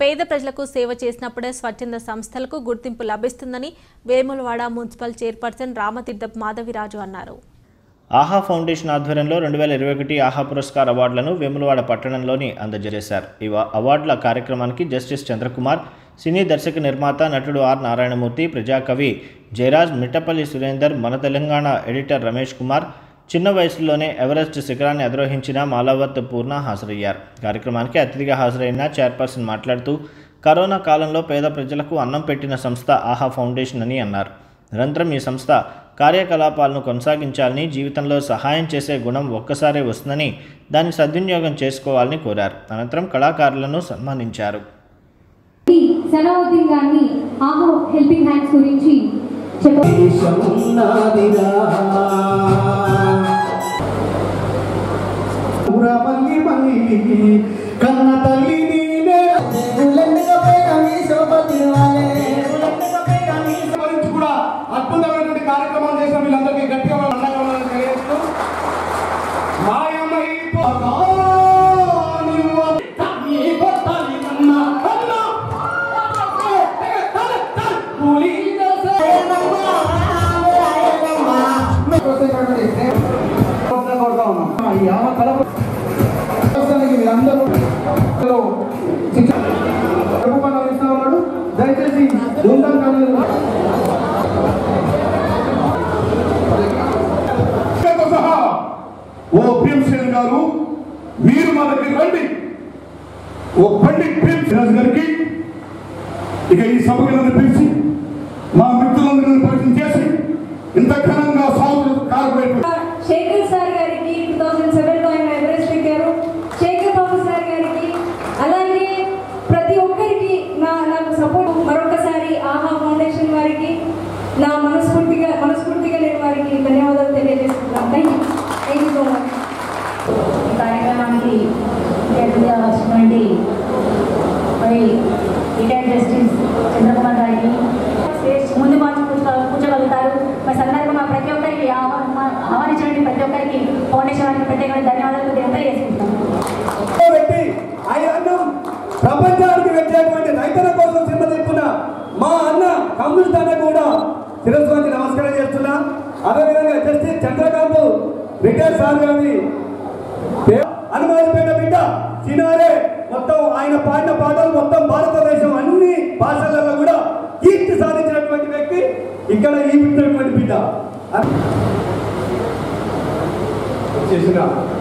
పేద ప్రజలకు సేవ చేసినప్పుడే స్వచ్ఛంద సంస్థలకు గుర్తింపు లభిస్తుందని వేములవాడ మున్సిపల్ చైర్పర్సన్ రామతీర్థప్ మాధవిరాజు అన్నారు ఆహా ఫౌండేషన్ ఆధ్వర్యంలో రెండు వేల ఇరవై ఒకటి ఆహా పురస్కార్ అవార్డులను వేములవాడ పట్టణంలోని అందజేశారు ఈ వా- అవార్డుల కార్యక్రమానికి జస్టిస్ చంద్రకుమార్ సినీ దర్శక నిర్మాత నటుడు ఆర్ నారాయణమూర్తి ప్రజాకవి జయరాజ్ మిట్టపల్లి సురేందర్ మన తెలంగాణ ఎడిటర్ రమేష్ కుమార్ చిన్న వయసులోనే ఎవరెస్ట్ శిఖరాన్ని అధిరోహించిన మాలావత్ పూర్ణ హాజరయ్యారు కార్యక్రమానికి అతిథిగా హాజరైన చైర్పర్సన్ మాట్లాడుతూ కరోనా కాలంలో పేద ప్రజలకు అన్నం పెట్టిన సంస్థ ఆహా ఫౌండేషన్ అని అన్నారు నిరంతరం ఈ సంస్థ కార్యకలాపాలను కొనసాగించాలని జీవితంలో సహాయం చేసే గుణం ఒక్కసారే వస్తుందని దాన్ని సద్వినియోగం చేసుకోవాలని కోరారు అనంతరం కళాకారులను సన్మానించారు ఈ సలావుద్దీన్ గారిని ఆహో హెల్పింగ్ హ్యాండ్స్ గురించి చెప్ప పురపల్లి పల్లికి కన్న తల్లి నీనే గురించి కూడా అద్భుతమైనటువంటి కార్యక్రమాలు చేసిన వీళ్ళందరికీ గట్టిగా మనం అండగా ఉండాలని తెలియజేస్తూ మాయమై పోగానివ్వ నీ కొత్తలి నన్న అన్న. కూలి కోరుతా ఉన్నాం. ఈ ఆమె కళ ప్రస్తుతానికి మీరందరూ శిక్ష ప్రభుత్వం ఇస్తా ఉన్నాడు దయచేసి దూరం సహా ఓ భీమసేన్ గారు మీరు మా దగ్గరికి రండి ఓ పండిట్ భీమసేన్ గారికి ఇక ఈ సభకు నన్ను పిలిచి మా మిత్రులందరినీ పరిచయం చేసి ఇంత ఘనంగా సాగు కారపడి శేఖర్ సార్ గారికి టూ థౌజండ్ సెవెన్ లో ఆయన ఎవరెస్ట్ ఎక్కారు శేఖర్ బాబు సార్ గారికి అలాగే ప్రతి ఒక్కరికి నా నాకు సపోర్ట్ మరొకసారి ఆహా ఫౌండేషన్ వారికి నా మనస్ఫూర్తిగా మనస్ఫూర్తిగా నేను వారికి ధన్యవాదాలు తెలియజేస్తున్నాను thank you thank you so much ఈ కార్యక్రమానికి ముఖ్య అతిథిగా వచ్చినటువంటి మరి రిటైర్డ్ జస్టిస్ చంద్రకుమార్ గారికి స్టేజ్ ముందు మార్చి కూర్చో కూర్చోగలుగుతారు మరి సందర్భంగా ప్రతి ఒక్కరికి ఆహ్వా- ఆహ్వానించినటువంటి ప్రతి ఒక్కరికి ఫౌండేషన్ వారికి ప్రత్యేకమైన ధన్యవాదాలు తెలియజేసుకుంటాం పెట్టి ఆయన అన్నం ప్రపంచానికి వెళ్ళేటువంటి రైతుల కోసం సింహతిప్పున మా అన్న కమ్యూనిస్ట్ అన్న కూడా శిరస్సు వంచి నమస్కారం చేస్తున్నా అదేవిధంగా జస్టిస్ చంద్రకాంత్ రిటైర్ సార్ గారి హనుమాన్పేట బిడ్డ సినారే మొత్తం ఆయన పాడిన పాటలు మొత్తం భారతదేశం అన్ని భాషలలో కూడా కీర్తి సాధించినటువంటి వ్యక్తి ఇక్కడ ఈ పుట్టినటువంటి బిడ్డ చేసిన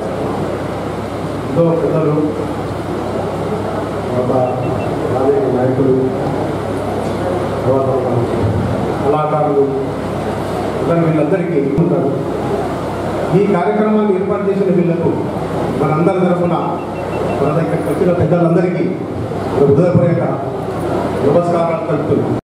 ఎంతో పెద్దలు తర్వాత రాజకీయ నాయకులు తర్వాత మన కళాకారులు అందరూ వీళ్ళందరికీ ఉంటారు ఈ కార్యక్రమాన్ని ఏర్పాటు చేసిన వీళ్ళకు మనందరి తరఫున మన దగ్గర వచ్చిన పెద్దలందరికీ హృదయపూర్వక నమస్కారాలు తెలుపుతున్నాం